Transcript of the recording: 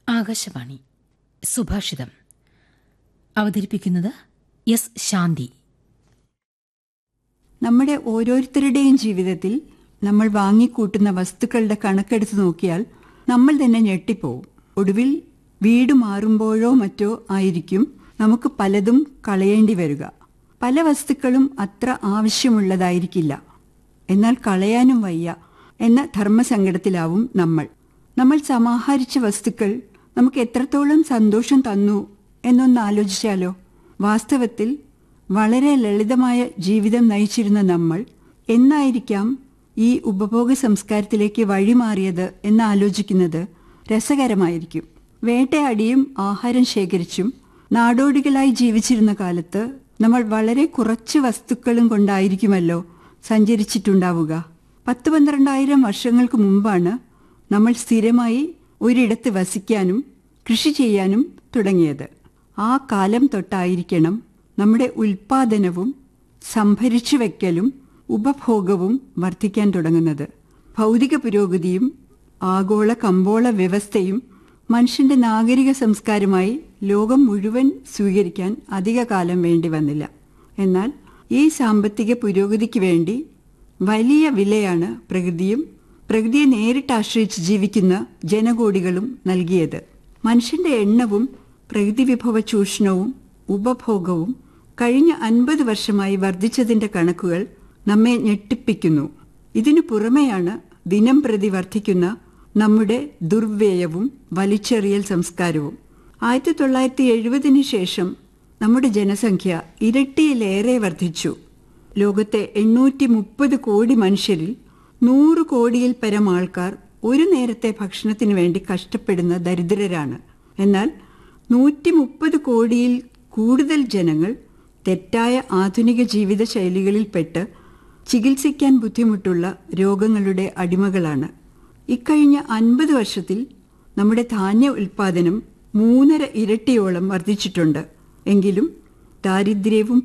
ആകാശവാണി സുഭാഷിതം അവതരിപ്പിക്കുന്നത് എസ് ശാന്തി നമ്മുടെ ഓരോരുത്തരുടെയും ജീവിതത്തിൽ നമ്മൾ വാങ്ങിക്കൂട്ടുന്ന വസ്തുക്കളുടെ കണക്കെടുത്ത് നോക്കിയാൽ നമ്മൾ തന്നെ ഞെട്ടിപ്പോവും ഒടുവിൽ വീട് മാറുമ്പോഴോ മറ്റോ ആയിരിക്കും നമുക്ക് പലതും കളയേണ്ടി വരിക പല വസ്തുക്കളും അത്ര ആവശ്യമുള്ളതായിരിക്കില്ല എന്നാൽ കളയാനും വയ്യ എന്ന ധർമ്മസങ്കടത്തിലാവും നമ്മൾ നമ്മൾ സമാഹരിച്ച വസ്തുക്കൾ നമുക്ക് എത്രത്തോളം സന്തോഷം തന്നു എന്നൊന്ന് ആലോചിച്ചാലോ വാസ്തവത്തിൽ വളരെ ലളിതമായ ജീവിതം നയിച്ചിരുന്ന നമ്മൾ എന്നായിരിക്കാം ഈ ഉപഭോഗ സംസ്കാരത്തിലേക്ക് വഴിമാറിയത് എന്ന് ആലോചിക്കുന്നത് രസകരമായിരിക്കും വേട്ടയാടിയും ആഹാരം ശേഖരിച്ചും നാടോടികളായി ജീവിച്ചിരുന്ന കാലത്ത് നമ്മൾ വളരെ കുറച്ച് വസ്തുക്കളും കൊണ്ടായിരിക്കുമല്ലോ സഞ്ചരിച്ചിട്ടുണ്ടാവുക പത്ത് പന്ത്രണ്ടായിരം വർഷങ്ങൾക്ക് മുമ്പാണ് നമ്മൾ സ്ഥിരമായി ഒരിടത്ത് വസിക്കാനും കൃഷി ചെയ്യാനും തുടങ്ങിയത് ആ കാലം തൊട്ടായിരിക്കണം നമ്മുടെ ഉൽപാദനവും സംഭരിച്ചു വയ്ക്കലും ഉപഭോഗവും വർദ്ധിക്കാൻ തുടങ്ങുന്നത് ഭൗതിക പുരോഗതിയും ആഗോള കമ്പോള വ്യവസ്ഥയും മനുഷ്യന്റെ നാഗരിക സംസ്കാരമായി ലോകം മുഴുവൻ സ്വീകരിക്കാൻ അധിക കാലം വേണ്ടി വന്നില്ല എന്നാൽ ഈ സാമ്പത്തിക പുരോഗതിക്ക് വേണ്ടി വലിയ വിലയാണ് പ്രകൃതിയും പ്രകൃതിയെ നേരിട്ട് ആശ്രയിച്ച് ജീവിക്കുന്ന ജനകോടികളും നൽകിയത് മനുഷ്യന്റെ എണ്ണവും പ്രകൃതി വിഭവ ചൂഷണവും ഉപഭോഗവും കഴിഞ്ഞ അൻപത് വർഷമായി വർദ്ധിച്ചതിന്റെ കണക്കുകൾ നമ്മെ ഞെട്ടിപ്പിക്കുന്നു ഇതിനു പുറമെയാണ് ദിനം പ്രതി വർദ്ധിക്കുന്ന നമ്മുടെ ദുർവ്യയവും വലിച്ചെറിയൽ സംസ്കാരവും ആയിരത്തി തൊള്ളായിരത്തി എഴുപതിന് ശേഷം നമ്മുടെ ജനസംഖ്യ ഇരട്ടിയിലേറെ വർദ്ധിച്ചു ലോകത്തെ എണ്ണൂറ്റി മുപ്പത് കോടി മനുഷ്യരിൽ നൂറ് കോടിയിൽ പരം ആൾക്കാർ ഒരു നേരത്തെ ഭക്ഷണത്തിന് വേണ്ടി കഷ്ടപ്പെടുന്ന ദരിദ്രരാണ് എന്നാൽ നൂറ്റി മുപ്പത് കോടിയിൽ കൂടുതൽ ജനങ്ങൾ തെറ്റായ ആധുനിക ജീവിത ശൈലികളിൽപ്പെട്ട് ചികിത്സിക്കാൻ ബുദ്ധിമുട്ടുള്ള രോഗങ്ങളുടെ അടിമകളാണ് ഇക്കഴിഞ്ഞ അൻപത് വർഷത്തിൽ നമ്മുടെ ധാന്യ ഉൽപ്പാദനം മൂന്നര ഇരട്ടിയോളം വർദ്ധിച്ചിട്ടുണ്ട് എങ്കിലും ദാരിദ്ര്യവും